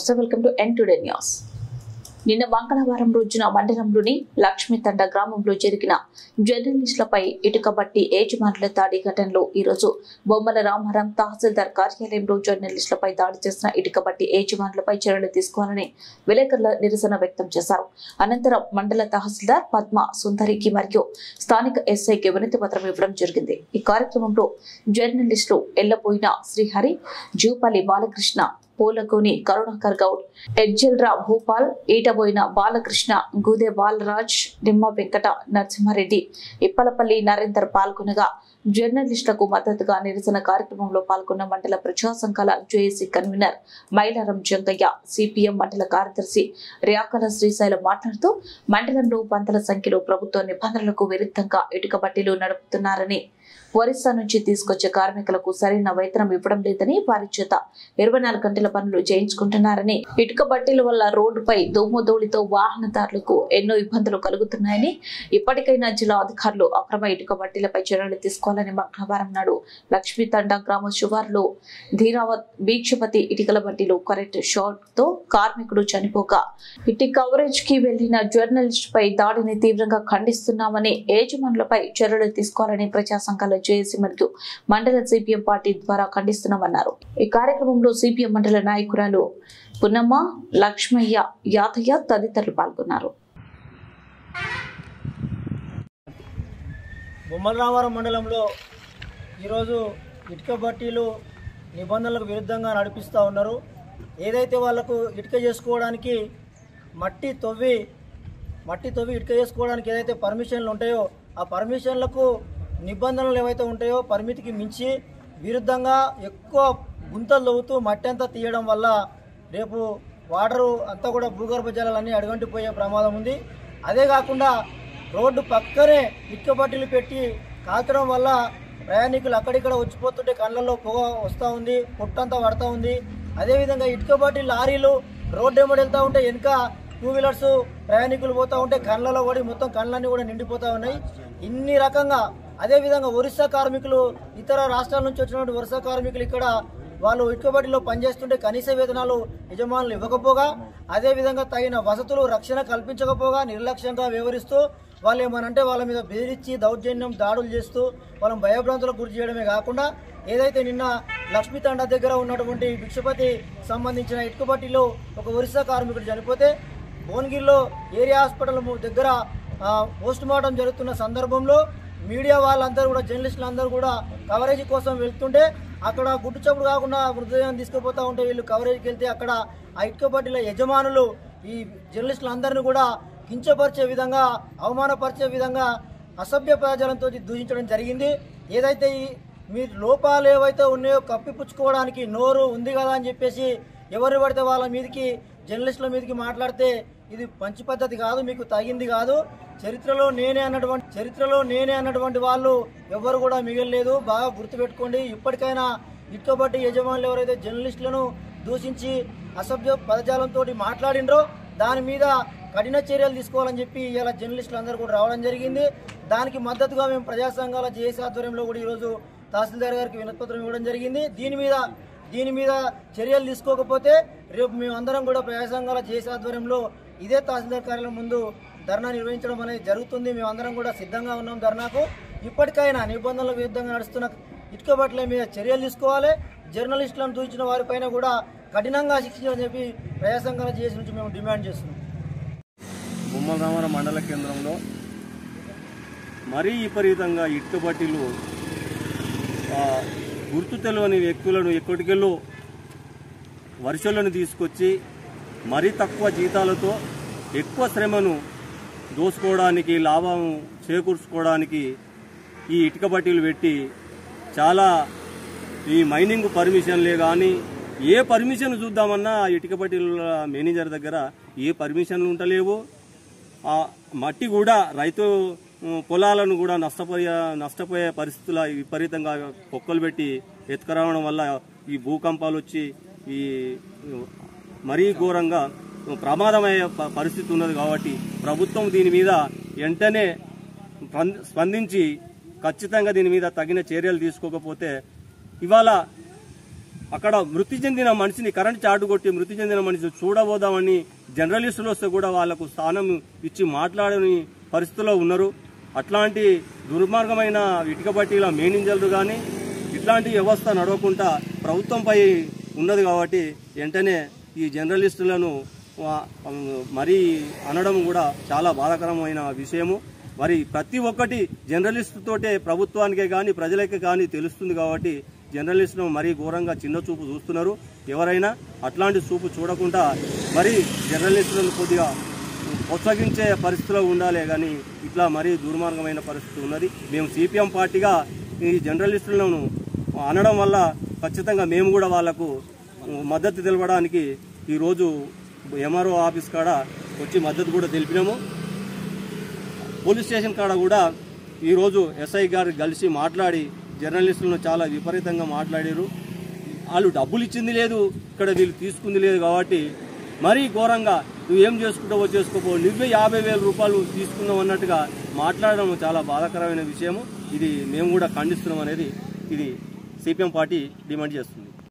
నమస్తే welcome to N today news నిన్న మంగళవారం రోజున మండలంలోని లక్ష్మీతండ గ్రామంలో జరిగిన జర్నలిస్టులపై ఇటుక బట్టి ఏజమానుల దాడి ఘటనలో ఈరోజు బొమ్మల రామారం తహసీల్దార్ కార్యాలయంలో జర్నలిస్టులపై దాడి చేసిన ఇటుక బట్టి ఏజమానులపై చర్యలు తీసుకోవాలని విలేకరుల నిరసన వ్యక్తం చేశారు అనంతరం మండల తహసీల్దార్ పద్మ సుందరికి మరియు స్థానిక ఎస్ఐకి వినతి పత్రం ఇవ్వడం జరిగింది ఈ కార్యక్రమంలో జర్నలిస్టులు ఎల్లపోయిన శ్రీహరి జూపల్లి బాలకృష్ణ పూలగోని కరుణాకర్ గౌడ్ ఎడ్జెల్రా భూపాల్ ఈటబోయిన బాలకృష్ణ గూదే బాలరాజ్ నిమ్మ వెంకట నరసింహారెడ్డి ఇప్పలపల్లి నరేందర్ పాల్గొనగా జర్నలిస్టులకు మద్దతుగా నిరసన కార్యక్రమంలో పాల్గొన్న మండల ప్రజా సంఘాల JAC convener Mailaram Jangaiah CPM మండల కార్యదర్శి ర్యాకల శ్రీశైలం మాట్లాడుతూ మండలంలో వందల సంఖ్యలో ప్రభుత్వ నిబంధనలకు విరుద్ధంగా ఇటుక బట్టీలు నడుపుతున్నారని ఒరిస్సా నుంచి తీసుకొచ్చే కార్మికులకు సరైన వేతనం ఇవ్వడం లేదని వారి చేత ఇరవై నాలుగు గంటల పనులు చేయించుకుంటున్నారని ఇటుక బట్టీల వల్ల రోడ్డుపై ధూమధూళితో వాహనదారులకు ఎన్నో ఇబ్బందులు కలుగుతున్నాయని ఇప్పటికైనా జిల్లా అధికారులు అక్రమ ఇటుక బట్టీలపై చర్యలు తీసుకోవాలని మంగళవారం నాడు లక్ష్మీ తండా గ్రామ శివార్లో ధీరావత్ భీక్షపతి ఇటుకల బట్టీలో కరెంట్ షాక్ తో కార్మికుడు చనిపోగా ఇటు కవరేజ్ కి వెళ్లిన జర్నలిస్ట్ పై దాడిని తీవ్రంగా ఖండిస్తున్నామని ఏజమానులపై చర్యలు తీసుకోవాలని ప్రజా సంఘాల జేఏసీ మరియు మండల సిపిఎం పార్టీ ద్వారా ఖండిస్తున్నామన్నారు ఈ కార్యక్రమంలో సిపిఎం మండల నాయకురాలు పున్నమ్మ లక్ష్మయ్య యాదయ్య తదితరులు పాల్గొన్నారు బొమ్మల రామారం మండలంలో ఈరోజు ఇటుక బట్టీలు నిబంధనలకు విరుద్ధంగా నడిపిస్తూ ఉన్నారు ఏదైతే వాళ్ళకు ఇటుక చేసుకోవడానికి మట్టి తవ్వి మట్టి తవ్వి ఇటుక చేసుకోవడానికి ఏదైతే పర్మిషన్లు ఉంటాయో ఆ పర్మిషన్లకు నిబంధనలు ఏవైతే ఉంటాయో పరిమితికి మించి విరుద్ధంగా ఎక్కువ గుంతలు తవ్వుతూ మట్టి అంతా తీయడం వల్ల రేపు వాటరు అంతా కూడా భూగర్భ జలాలన్నీ అడుగంటిపోయే ప్రమాదం ఉంది అదే కాకుండా రోడ్డు పక్కనే ఇటుక బట్టీలు పెట్టి కాల్చడం వల్ల ప్రయాణికులు అక్కడిక్కడ వచ్చిపోతుంటే కళ్ళల్లో పొగ వస్తూ ఉంది పొట్టంతా పడతా ఉంది అదేవిధంగా ఇటుక బట్టి లారీలు రోడ్డు ఎమ్మడి వెళ్తూ ఉంటే వెనుక టూ వీలర్స్ ప్రయాణికులు పోతూ ఉంటే కళ్ళలో పడి మొత్తం కళ్ళన్నీ కూడా నిండిపోతూ ఉన్నాయి ఇన్ని రకంగా అదేవిధంగా ఒరిస్సా కార్మికులు ఇతర రాష్ట్రాల నుంచి వచ్చినటువంటి ఒరిస్సా కార్మికులు ఇక్కడ వాళ్ళు ఇటుకబడిలో పనిచేస్తుంటే కనీస వేతనాలు యజమానులు ఇవ్వకపోగా అదేవిధంగా తగిన వసతులు రక్షణ కల్పించకపోగా నిర్లక్ష్యంగా వ్యవహరిస్తూ వాళ్ళు ఏమనంటే వాళ్ళ మీద బెదిరించి దౌర్జన్యం దాడులు చేస్తూ వాళ్ళని భయభ్రాంతులకు గురి చేయడమే కాకుండా ఏదైతే నిన్న లక్ష్మీ తండా దగ్గర ఉన్నటువంటి భిక్షపతి సంబంధించిన ఇటుకబట్టిలో ఒక ఒరిస్సా కార్మికుడు చనిపోతే భువనగిరిలో ఏరియా హాస్పిటల్ ము- దగ్గర పోస్ట్ మార్టం జరుగుతున్న సందర్భంలో మీడియా వాళ్ళందరూ కూడా జర్నలిస్టులు అందరూ కూడా కవరేజ్ కోసం వెళ్తుంటే అక్కడ గుట్టు చప్పుడు కాకుండా మృతదేహం తీసుకుపోతా ఉంటే వీళ్ళు కవరేజ్కి వెళ్తే అక్కడ ఆ ఇటుక బట్టీల యజమానులు ఈ జర్నలిస్టులందరినీ కూడా కించపరిచే విధంగా అవమానపరిచే విధంగా అసభ్య పదజాలంతో దూషించడం జరిగింది ఏదైతే ఈ మీ లోపాలు ఏవైతే ఉన్నాయో కప్పిపుచ్చుకోవడానికి నోరు ఉంది కదా అని చెప్పేసి ఎవరు పడితే వాళ్ళ మీదకి జర్నలిస్టుల మీదకి మాట్లాడితే ఇది మంచి పద్ధతి కాదు మీకు తగింది కాదు చరిత్రలో నేనే అన్నటువంటి చరిత్రలో నేనే అన్నటువంటి వాళ్ళు ఎవరు కూడా మిగలలేదు బాగా గుర్తుపెట్టుకోండి ఇప్పటికైనా ఇటుకబట్టి యజమానులు ఎవరైతే జర్నలిస్టులను దూషించి అసభ్య పదజాలంతో మాట్లాడినరో దాని మీద కఠిన చర్యలు తీసుకోవాలని చెప్పి ఇలా జర్నలిస్టులు అందరూ కూడా రావడం జరిగింది దానికి మద్దతుగా మేము ప్రజా సంఘాల జేఏసీ ఆధ్వర్యంలో కూడా ఈరోజు తహసీల్దార్ గారికి వినతిపత్రం ఇవ్వడం జరిగింది దీని మీద దీని మీద చర్యలు తీసుకోకపోతే రేపు మేము అందరం కూడా ప్రజా సంఘాల జేఏసీ ఆధ్వర్యంలో ఇదే తహసీల్దార్ కార్యాలయం ముందు ధర్నా నిర్వహించడం అనేది జరుగుతుంది మేము అందరం కూడా సిద్ధంగా ఉన్నాం ధర్నాకు ఇప్పటికైనా నిబంధనలకు విరుద్ధంగా నడుస్తున్న ఇటుక బట్టల మీద చర్యలు తీసుకోవాలి జర్నలిస్టులను దూచిన వారిపైన కూడా కఠినంగా శిక్షించాలని చెప్పి ప్రజా సంఘాల జేఏసీ నుంచి మేము డిమాండ్ చేస్తున్నాం బొమ్మల రామారం మండల కేంద్రంలో మరీ విపరీతంగా ఇటుక బట్టీలు ఆ, గుర్తు తెలియని వ్యక్తులను ఎక్కడికెళ్ళో వర్షాలను తీసుకొచ్చి మరీ తక్కువ జీతాలతో ఎక్కువ శ్రమను దోసుకోవడానికి లాభం చేకూర్చుకోవడానికి ఈ ఇటుక బట్టీలు పెట్టి చాలా ఈ మైనింగ్ పర్మిషన్లే కానీ ఏ పర్మిషన్ చూద్దామన్నా ఆ ఇటుక బట్టీల మేనేజర్ దగ్గర ఏ పర్మిషన్లు ఉంటలేవు ఆ మట్టి కూడా రైతు ఉమ్, పొలాలను కూడా నష్టపోయే నష్టపోయే పరిస్థితుల విపరీతంగా కుక్కలు పెట్టి ఎత్తుకురావడం వల్ల ఈ భూకంపాలు వచ్చి ఈ మరీ ఘోరంగా ప్రమాదమయ్యే ప- పరిస్థితి ఉన్నది కాబట్టి ప్రభుత్వం దీని మీద వెంటనే స్పంద- స్పందించి ఖచ్చితంగా దీని మీద తగిన చర్యలు తీసుకోకపోతే ఇవాళ అక్కడ మృతి చెందిన మనిషిని కరెంట్ చాటు కొట్టి మృతి చెందిన మనిషిని చూడబోదామని జర్నలిస్టులు వస్తే కూడా వాళ్లకు స్థానం ఇచ్చి మాట్లాడని పరిస్థితిలో ఉన్నారు అట్లాంటి దుర్మార్గమైన ఇటుక బట్టీల మేనేజర్లు కానీ ఇట్లాంటి వ్యవస్థ నడవకుండా ప్రభుత్వంపై ఉన్నది కాబట్టి వెంటనే ఈ జర్నలిస్టులను వా- మరీ అనడం కూడా చాలా బాధాకరమైన విషయము మరి ప్రతి ఒక్కటి జర్నలిస్టు తోటే ప్రభుత్వానికే కానీ ప్రజలకే కానీ తెలుస్తుంది కాబట్టి జర్నలిస్టును మరీ ఘోరంగా చిన్న చూపు చూస్తున్నారు ఎవరైనా అట్లాంటి చూపు చూడకుండా మరి జర్నలిస్టులను కొద్దిగా ప్రోత్సహించే పరిస్థితిలో ఉండాలే కానీ ఇట్లా మరీ దుర్మార్గమైన పరిస్థితి ఉన్నది మేము సిపిఎం పార్టీగా ఈ జర్నలిస్టులను అనడం వల్ల ఖచ్చితంగా మేము కూడా వాళ్లకు మద్దతు తెలపడానికి ఈరోజు ఎంఆర్ఓ ఆఫీస్ కాడ వచ్చి మద్దతు కూడా తెలిపినాము పోలీస్ స్టేషన్ కాడ కూడా ఈరోజు ఎస్ఐ గారు కలిసి మాట్లాడి జర్నలిస్టులను చాలా విపరీతంగా మాట్లాడారు వాళ్ళు డబ్బులు ఇచ్చింది లేదు ఇక్కడ వీళ్ళు తీసుకుంది లేదు కాబట్టి మరీ ఘోరంగా నువ్వు ఏం చేసుకుంటావో చేసుకోపో నువ్వే యాభై వేల రూపాయలు తీసుకున్నావు అన్నట్టుగా మాట్లాడడం చాలా బాధాకరమైన విషయము ఇది మేము కూడా ఖండిస్తున్నాం అనేది ఇది సిపిఎం పార్టీ డిమాండ్ చేస్తుంది